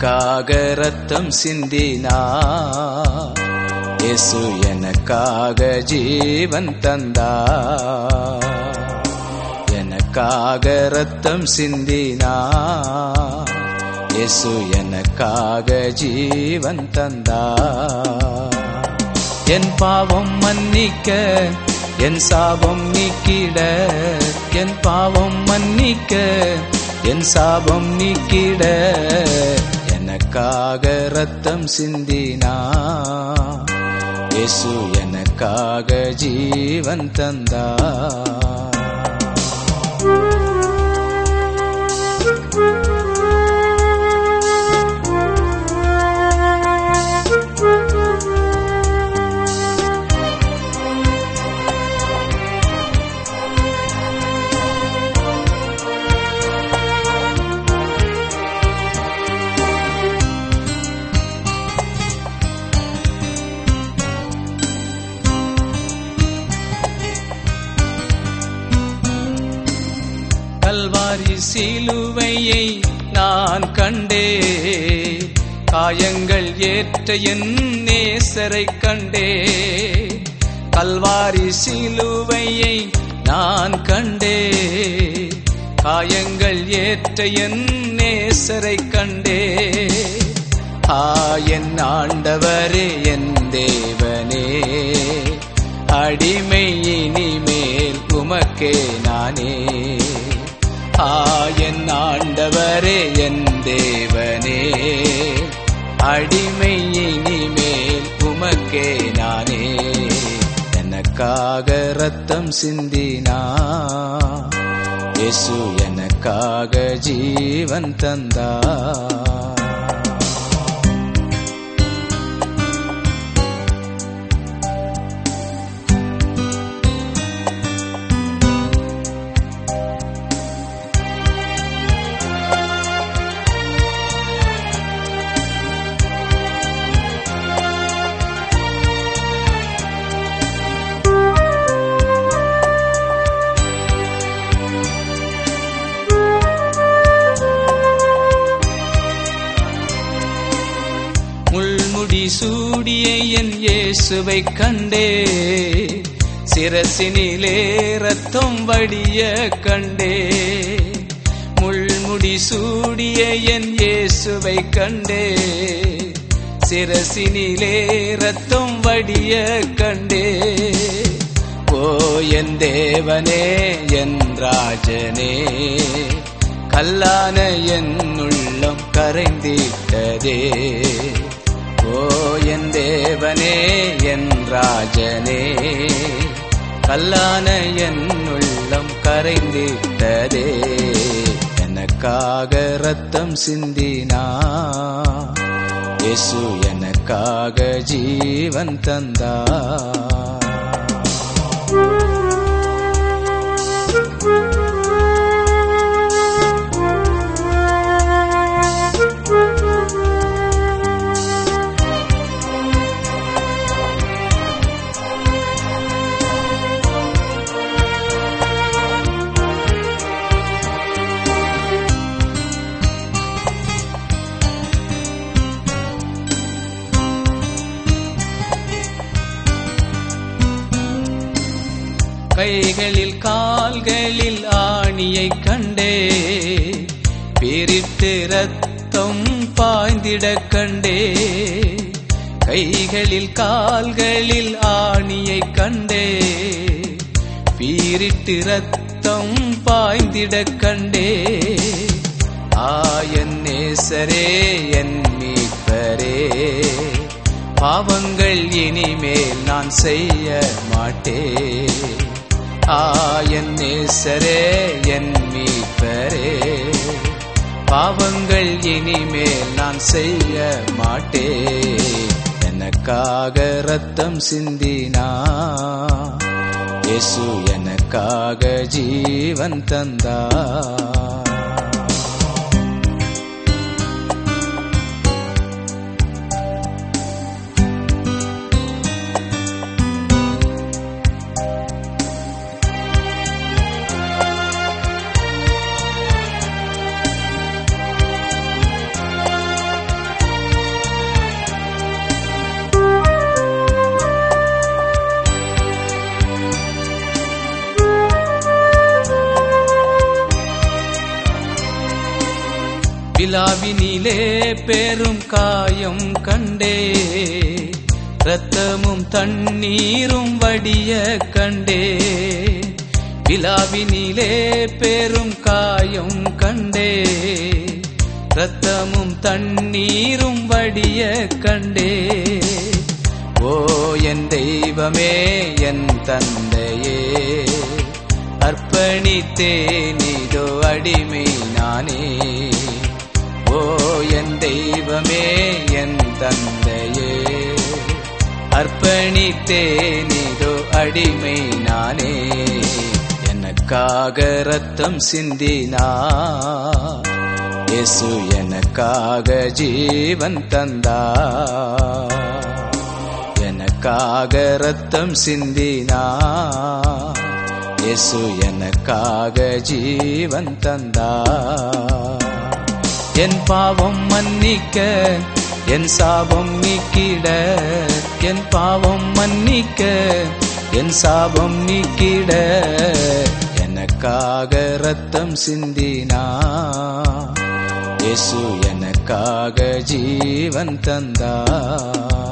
எனக்காக ரத்தம் சிந்தினா இயேசு எனக்காக ஜீவன் தந்தா எனக்காக ரத்தம் சிந்தினா இயேசு எனக்காக ஜீவன் தந்தா என் பாவம் மன்னிக்க என் சாபம் நீக்கிட என் பாவம் மன்னிக்க என் சாபம் நீக்கிட எனக்காக ரத்தம் சிந்தினா இயேசு எனக்காக ஜீவன் தந்தா கல்வாரி சிலுவையை நான் கண்டே காயங்கள் ஏற்ற என் நேசரை கண்டே கல்வாரி சிலுவையை நான் கண்டே காயங்கள் ஏற்ற என் நேசரை கண்டே ஆ என் ஆண்டவரே என் தேவனே அடிமை இனிமேல் உமக்கே நானே ஆ என் ஆண்டவரே என் தேவனே அடிமை இனிமேல் உமக்கே நானே எனக்காக ரத்தம் சிந்தினா இயேசு எனக்காக ஜீவன் தந்தா முள்முடி சூடிய என் இயேசுவை கண்டே சிரசினிலே ரத்தம் வடிய கண்டே முள்முடி சூடிய என் இயேசுவை கண்டே சிரசினிலே ரத்தம் வடிய கண்டே ஓ என் தேவனே என் ராஜனே கல்லான என் உள்ளம் கரைந்திட்டதே ஓ என் தேவனே என் ராஜனே கல்லான என் உள்ளம் கரைந்திட்டதே எனக்காக ரத்தம் சிந்தினா இயேசு எனக்காக ஜீவன் தந்தா கைகளில் கால்களில் ஆணியை கண்டே பிரித்து ரத்தம் பாய்ந்திட கண்டே கைகளில் கால்களில் ஆணியை கண்டே பீரிட்டு ரத்தம் பாய்ந்திட கண்டே ஆயன் நேசரே என் மீட்பரே பாவங்கள் இனிமேல் நான் செய்ய மாட்டேன் ஆயன் நேசரே என் மீட்பரே பாவங்கள் இனிமேல் நான் செய்ய மாட்டேன் எனக்காக ரத்தம் சிந்தினா இயேசு எனக்காக ஜீவன் தந்தா விழாவினிலே பெரும் காயம் கண்டே இரத்தமும் தண்ணீரும் வடிய கண்டே விழாவினிலே பெரும் காயம் கண்டே இரத்தமும் தண்ணீரும் வடிய கண்டே ஓ என் தெய்வமே என் தந்தையே அர்ப்பணித்தேனிதோ அடிமை நானே ஓ என் தெய்வமே என் தந்தையே அர்ப்பணித்தேனிதோ அடிமை நானே எனக்காக ரத்தம் சிந்தினா இயேசு எனக்காக ஜீவன் தந்தா எனக்காக ரத்தம் சிந்தினா இயேசு எனக்காக ஜீவன் தந்தா என் பாவம் மன்னிக்க என் சாபம் நீக்கிட என் பாவம் மன்னிக்க என் சாபம் நீக்கிட எனக்காக ரத்தம் சிந்தினா இயேசு எனக்காக ஜீவன் தந்தா